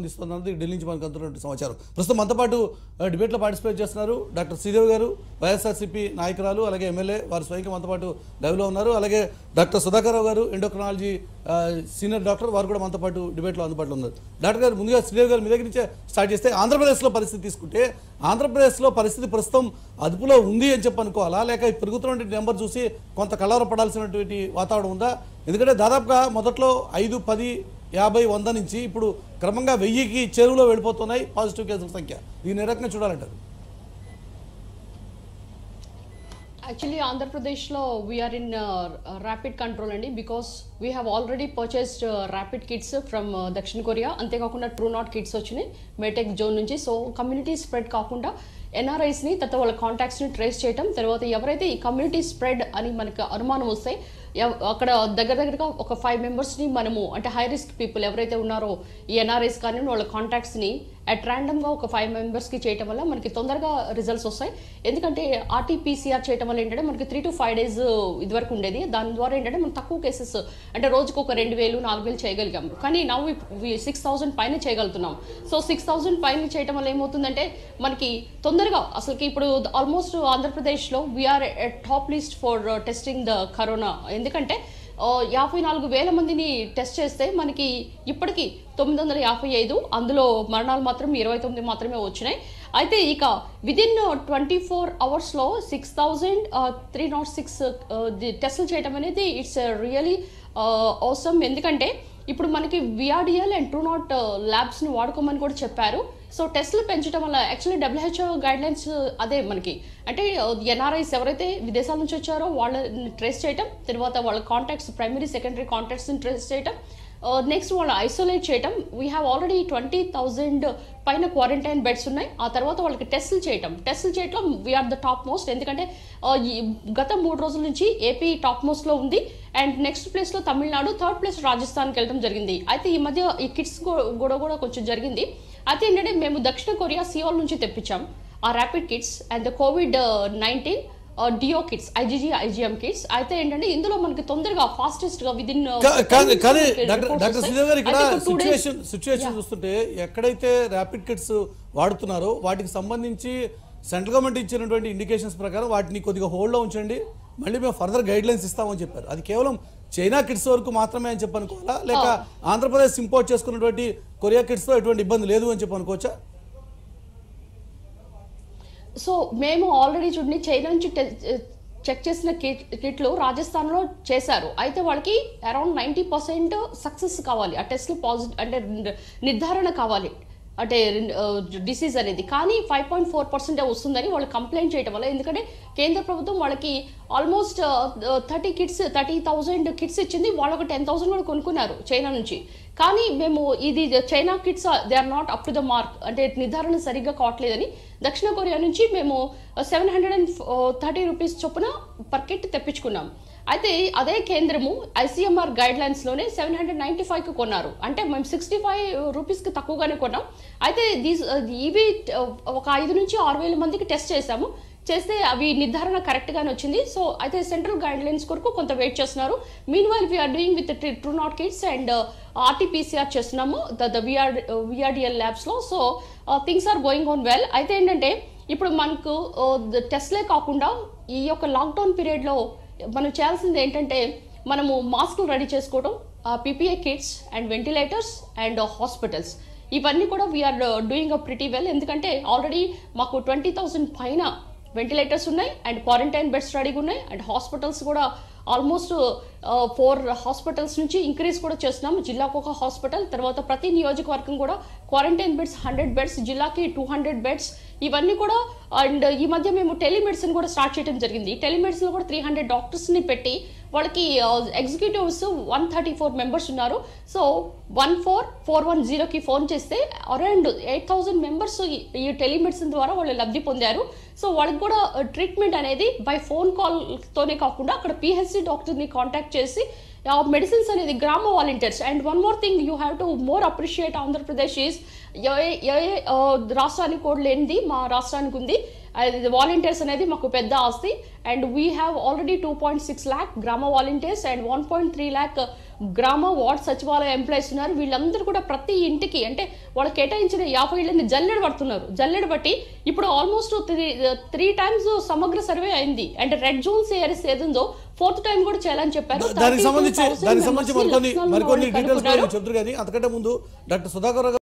అందిస్తున్నది ఢిల్లీ నుంచి మనకు అందుతున్నటువంటి సమాచారం ప్రస్తుతం మనతో పాటు ఆ, డిబేట్లో పార్టిసిపేట్ చేస్తున్నారు డాక్టర్ శ్రీదేవి గారు వైఎస్ఆర్సీపీ నాయకురాలు అలాగే ఎమ్మెల్యే వారు స్వయంగా మనతో పాటు లైవ్లో ఉన్నారు అలాగే డాక్టర్ సుధాకర్ రావు గారు ఎండోక్రనాలజీ ఆ, సీనియర్ డాక్టర్ వారు కూడా మనతో పాటు డిబేట్లో అందుబాటులో ఉన్నారు డాక్టర్ గారు ముందుగా శ్రీదేవి గారు మీ దగ్గర నుంచే స్టార్ట్ చేస్తే ఆంధ్రప్రదేశ్లో పరిస్థితి తీసుకుంటే ఆంధ్రప్రదేశ్లో పరిస్థితి ప్రస్తుతం అదుపులో ఉంది అని చెప్పి అనుకోవాలా లేక ఈ పెరుగుతున్నటువంటి నెంబర్ చూసి కొంత కలవరపడాల్సినటువంటి వాతావరణం ఉందా ఎందుకంటే దాదాపుగా మొదట్లో ఐదు పది యాభై వంద నుంచి ఇప్పుడు క్రమంగా వెయ్యికి చెరువులో వెళ్ళిపోతున్నాయి పాజిటివ్ కేసుల సంఖ్య దీన్ని ఏ రకంగా చూడాలంటారు యాక్చువల్లీ ఆంధ్రప్రదేశ్లో వీఆర్ ఇన్ ర్యాపిడ్ కంట్రోల్ అండి because we have already purchased rapid kits from దక్షిణ కొరియా అంతేకాకుండా ట్రూ నాట్ కిట్స్ వచ్చినాయి మేటెక్ జోన్ నుంచి సో కమ్యూనిటీ స్ప్రెడ్ కాకుండా ఎన్ఆర్ఐస్ని తర్వాత వాళ్ళ కాంటాక్ట్స్ని ట్రేస్ చేయటం తర్వాత ఎవరైతే ఈ కమ్యూనిటీ స్ప్రెడ్ అని మనకు అనుమానం వస్తే ఎవ- అక్కడ దగ్గర దగ్గరగా ఒక ఫైవ్ మెంబర్స్ని మనము అంటే హై రిస్క్ పీపుల్ ఎవరైతే ఉన్నారో ఈ ఎన్ఆర్ఐస్ కానీ వాళ్ళ కాంటాక్ట్స్ని అట్ ర్యాండమ్గా ఒక ఫైవ్ మెంబర్స్కి చేయటం వల్ల మనకి తొందరగా రిజల్ట్స్ వస్తాయి ఎందుకంటే ఆర్టీపీసీఆర్ చేయటం వల్ల ఏంటంటే మనకి త్రీ టు ఫైవ్ డేస్ ఇదివరకు ఉండేది దాని ద్వారా ఏంటంటే మనం తక్కువ కేసెస్ అంటే రోజుకు ఒక రెండు వేలు నాలుగు వేలు చేయగలిగాం కానీ నవ్వు సిక్స్ థౌసండ్ పైన చేయగలుగుతున్నాం సో సిక్స్ థౌసండ్ పైన చేయటం వల్ల ఏమవుతుందంటే మనకి తొందరగా అసలుకి ఇప్పుడు ఆల్మోస్ట్ ఆంధ్రప్రదేశ్లో we are top list for testing the corona ఎందుకంటే ఆ, యాభై నాలుగు వేల మందిని టెస్ట్ చేస్తే మనకి ఇప్పటికి తొమ్మిది వందల యాభై ఐదు అందులో మరణాలు మాత్రం ఇరవై తొమ్మిది మాత్రమే వచ్చినాయి అయితే ఇక విదిన్ ట్వంటీ ఫోర్ అవర్స్లో six thousand three nought six టెస్టులు చేయడం అనేది ఇట్స్ రియలీ అవసరం ఎందుకంటే ఇప్పుడు మనకి విఆర్డిఎల్ అండ్ ట్రూ నాట్ ల్యాబ్స్ని వాడుకోమని కూడా చెప్పారు సో టెస్టులు పెంచడం వల్ల యాక్చువల్లీ డబ్ల్యూహెచ్ఓ గైడ్ లైన్స్ అదే మనకి అంటే ఎన్ఆర్ఐస్ ఎవరైతే విదేశాల నుంచి వచ్చారో వాళ్ళని ట్రేస్ చేయటం తర్వాత వాళ్ళ కాంటాక్ట్స్ ప్రైమరీ సెకండరీ కాంటాక్ట్స్ని ట్రేస్ చేయటం నెక్స్ట్ వాళ్ళు ఐసోలేట్ చేయటం we have already twenty thousand పైన క్వారంటైన్ బెడ్స్ ఉన్నాయి ఆ తర్వాత వాళ్ళకి టెస్టులు చేయటం టెస్టులు చేయటం వీఆర్ ద టాప్ మోస్ట్ ఎందుకంటే ఆ, ఈ గత మూడు రోజుల నుంచి ఏపీ టాప్ మోస్ట్లో ఉంది అండ్ నెక్స్ట్ ప్లేస్లో తమిళనాడు థర్డ్ ప్లేస్ రాజస్థాన్కి వెళ్ళడం జరిగింది అయితే ఈ మధ్య ఈ కిట్స్ కూడా కూడా కొంచెం జరిగింది అయితే ఏంటంటే మేము దక్షిణ కొరియా సియోల్ నుంచి తెప్పించాం ఆ rapid kits and the COVID nineteen డియో కిట్స్ ఐజీజీ ఐజీఎం కిట్స్ అయితే ఏంటంటే ఇందులో మనకి తొందరగా ఫాస్టెస్ట్ గా విదిన్ కా- కానీ కానీ డాక్టర్ డాక్టర్ శ్రీదేవి గారు ఇక్కడ సిచ్యువేషన్ సిచ్యువేషన్ చూస్తుంటే ఎక్కడైతే ర్యాపిడ్ కిట్స్ వాడుతున్నారో వాటికి సంబంధించి సెంట్రల్ గవర్నమెంట్ ఇచ్చినటువంటి ఇండికేషన్స్ ప్రకారం వాటిని కొద్దిగా హోల్డ్లో ఉంచండి మళ్ళీ మేము ఫర్దర్ గైడ్ లైన్స్ ఇస్తామని చెప్పారు అది కేవలం చైనా కిట్స్ వరకు మాత్రమే అని చెప్పి అనుకోవాలా లేక ఆంధ్రప్రదేశ్ ఇంపోర్ట్ చేసుకున్నటువంటి కొరియా కిట్స్తో ఎటువంటి ఇబ్బంది లేదు అని చెప్పి అనుకోవచ్చా సో మేము ఆల్రెడీ చూడండి చైనా నుంచి టె- చెక్ చేసిన కిట్ కిట్లు రాజస్థాన్లో చేశారు అయితే వాళ్ళకి అరౌండ్ నైంటీ పర్సెంట్ సక్సెస్ కావాలి ఆ టెస్ట్లు పాజిటివ్ అంటే నిర్ధారణ కావాలి అంటే డిసీజ్ అనేది కానీ ఫైవ్ పాయింట్ ఫోర్ పర్సెంటే వస్తుందని వాళ్ళు కంప్లైంట్ చేయడం వల్ల ఎందుకంటే కేంద్ర ప్రభుత్వం వాళ్ళకి almost thirty kits thirty thousand kits ఇచ్చింది వాళ్ళు ఒక టెన్ థౌసండ్ కూడా కొనుక్కున్నారు చైనా నుంచి కానీ మేము ఇది China kits they are not up to the mark అంటే నిర్ధారణ సరిగ్గా కావట్లేదని దక్షిణ కొరియా నుంచి మేము seven hundred and thirty rupees చొప్పున పర్ కిట్ తెప్పించుకున్నాం అయితే అదే కేంద్రము ఐసీఎంఆర్ గైడ్ లైన్స్లోనే సెవెన్ హండ్రెడ్ నైంటీ ఫైవ్కి కొన్నారు అంటే మేము సిక్స్టీ ఫైవ్ రూపీస్కి తక్కువగానే కొన్నాం అయితే దీస్ ఇవి ఒక ఐదు నుంచి ఆరు వేల మందికి టెస్ట్ చేశాము చేస్తే అవి నిర్ధారణ కరెక్ట్గానే వచ్చింది సో అయితే సెంట్రల్ గైడ్ లైన్స్ కొరకు కొంత వెయిట్ చేస్తున్నారు meanwhile we are doing with Truenat kits and RTPCR చేస్తున్నాము ద ద విఆర్ విఆర్డిఎల్ ల్యాబ్స్లో so things are going on well అయితే ఏంటంటే ఇప్పుడు మనకు టెస్ట్లే కాకుండా ఈ యొక్క లాక్డౌన్ పీరియడ్లో మనం చేయాల్సింది ఏంటంటే మనము మాస్కులు రెడీ చేసుకోవడం PPE kits and ventilators and hospitals ఇవన్నీ కూడా we are doing uh pretty well ఎందుకంటే ఆల్రెడీ మాకు ట్వంటీ థౌసండ్ పైన వెంటిలేటర్స్ ఉన్నాయి అండ్ క్వారంటైన్ బెడ్స్ రెడీగా ఉన్నాయి అండ్ హాస్పిటల్స్ కూడా ఆల్మోస్ట్ ఫోర్ హాస్పిటల్స్ నుంచి ఇంక్రీజ్ కూడా చేస్తున్నాం జిల్లాకు ఒక హాస్పిటల్ తర్వాత ప్రతి నియోజకవర్గం కూడా క్వారంటైన్ బెడ్స్ హండ్రెడ్ బెడ్స్ జిల్లాకి టూ హండ్రెడ్ బెడ్స్ ఇవన్నీ కూడా అండ్ ఈ మధ్య మేము టెలిమెడిసిన్ కూడా స్టార్ట్ చేయడం జరిగింది టెలిమెడిసిన్ కూడా త్రీ హండ్రెడ్ డాక్టర్స్ని పెట్టి వాళ్ళకి executives one thirty four members ఉన్నారు so one four four one జీరోకి ఫోన్ చేస్తే అరౌండ్ ఎయిట్ థౌసండ్ మెంబర్స్ ఈ టెలిమెడిసిన్ ద్వారా వాళ్ళు లబ్ధి పొందారు సో వాళ్ళకి కూడా ట్రీట్మెంట్ అనేది బై ఫోన్ కాల్తోనే కాకుండా అక్కడ పిహెచ్సి డాక్టర్ని కాంటాక్ట్ చేసి మెడిసిన్స్ అనేది గ్రామ volunteers and one more thing you have to more appreciate Andhra Pradesh is a a ఆ, రాష్ట్రానికి కూడా లేనిది మా రాష్ట్రానికి ఉంది అది వాలంటీర్స్ అనేది మాకు పెద్ద ఆస్తి and we have already two point six lakh గ్రామ volunteers and one point three lakh గ్రామ వార్డ్ సచివాలయ ఎంప్లాయీస్ ఉన్నారు వీళ్ళందరూ కూడా ప్రతి ఇంటికి అంటే వాళ్ళు కేటాయించిన యాభై ఇళ్ళని జల్లెడ పడుతున్నారు జల్లెడ బట్టి ఇప్పుడు ఆల్మోస్ట్ త్రీ త్రీ టైమ్స్ సమగ్ర సర్వే అయింది అంటే రెడ్ జోన్స్ ఏరియాస్ ఏదుందో ఫోర్త్ టైం కూడా చేయాలని చెప్పారు దానికి సంబంధించి 32,000 దానికి సంబంధించి members ని మరికొన్ని లక్నోలో మరికొన్ని వాళ్ళు డీటెయిల్స్ కనుక్కున్నారు. చెప్తారు కానీ అంతకంటే ముందు డాక్టర్ సుధాకర్ రావు గారు